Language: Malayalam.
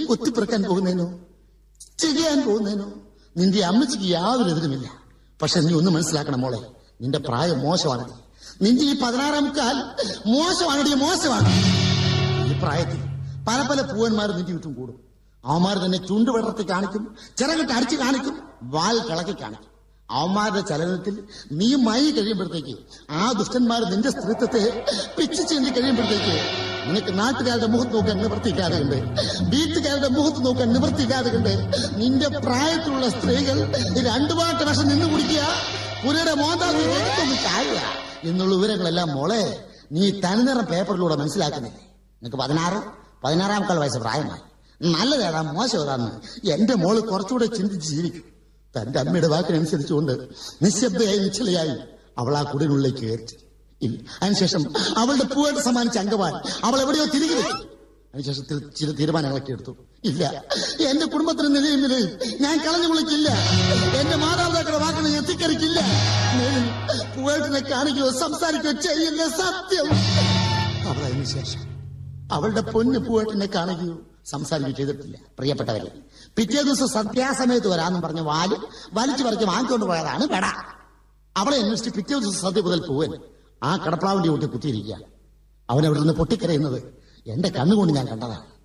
കൊത്തിപ്പിറക്കാൻ പോകുന്നതിനോ ചെയ്യാൻ പോകുന്നതിനോ നിന്റെ അമ്മച്ചിക്ക് യാതൊരു എതിരുമില്ല പക്ഷെ നീ ഒന്ന് മനസ്സിലാക്കണം മോളെ നിന്റെ പ്രായം മോശമാണടി നിന്റെ ഈ പതിനാറാം കാൽ മോശമാണടി മോശമാണ് ഈ പ്രായത്തിൽ പല പല പൂവന്മാർ നിന്റെ ചുറ്റും കൂടും അവന്മാർ തന്നെ ചുണ്ട് വിടർത്തി കാണിക്കും ചിറകിട്ട് അടിച്ചു കാണിക്കും വാൽ കിളക്കി കാണിക്കും അവന്മാരുടെ ചലനത്തിൽ നീ മൈ കഴിയുമ്പോഴത്തേക്ക് ആ ദുഷ്ടന്മാർ നിന്റെ സ്ത്രീത്വത്തെ പിച്ചു ചീന്തി കഴിയുമ്പോഴത്തേക്ക് നിനക്ക് നാട്ടുകാരുടെ മുഖത്ത് നോക്കാൻ നിവർത്തിക്കാതെ കണ്ട് വീട്ടുകാരുടെ മുഖത്ത് നോക്കാൻ നിവർത്തിക്കാതെ കണ്ട് നിന്റെ പ്രായത്തിലുള്ള സ്ത്രീകൾ രണ്ടു പാട്ട് വർഷം നിന്ന് കുടിക്കുക പുരയുടെ മോന്താന്ന് എടുത്തൊന്ന് താഴുക എന്നുള്ള വിവരങ്ങളെല്ലാം മോളെ നീ തനിനിറം പേപ്പറിലൂടെ മനസ്സിലാക്കുന്നില്ലേ നിനക്ക് പതിനാറ് പതിനാറാമക്കാൾ വയസ്സ് പ്രായമായി നല്ലതേതാ മോശം ഏതാന്ന് എന്റെ മോള് കുറച്ചുകൂടെ ചിന്തിച്ച് ജീവിക്കും തന്റെ അമ്മയുടെ വാക്കിനനുസരിച്ചുകൊണ്ട് നിശബ്ദയായി നിശ്ചലയായി അവൾ ആ കുടിനുള്ളിലേക്ക് കയറി ഇല്ല അതിനുശേഷം അവളുടെ പൂവായിട്ട് സമ്മാനിച്ച അംഗവാൻ അവൾ എവിടെയോ തിരികെ വെച്ചു അതിനുശേഷം തി- ചില തീരുമാനങ്ങളൊക്കെ എടുത്തു ഇല്ല എന്റെ കുടുംബത്തിന് നിലയും നിലയും ഞാൻ കളഞ്ഞു കുളിക്കില്ല എന്റെ മാതാപിതാക്കളുടെ വാക്കിന് എത്തിക്കരിക്കില്ല മേലിൽ പൂവായിട്ടിനെ കാണിക്കുകയോ സംസാരിക്കുകയോ ചെയ്യില്ല സത്യം അവൾ അതിന് ശേഷം അവളുടെ പൊന്ന് പൂവായിട്ടിനെ കാണുകയോ സംസാരിക്കുകയോ ചെയ്തിട്ടില്ല പ്രിയപ്പെട്ടവരെ പിറ്റേ ദിവസം സന്ധ്യാസമയത്ത് വരാമെന്നും പറഞ്ഞ് വാല് വലിച്ചു പറിച്ച് വാങ്ങിക്കൊണ്ട് പോയതാണ് പെട അവളെ അന്വേഷിച്ച് പിറ്റേ ദിവസം സദ്യ മുതൽ പൂവൻ ആ കടപ്രാവിന്റെ കൂട്ടി കുത്തിയിരിക്കുക അവൻ അവിടെ നിന്ന് പൊട്ടിക്കരയുന്നത് എന്റെ കണ്ണുകൊണ്ട് ഞാൻ കണ്ടതാണ്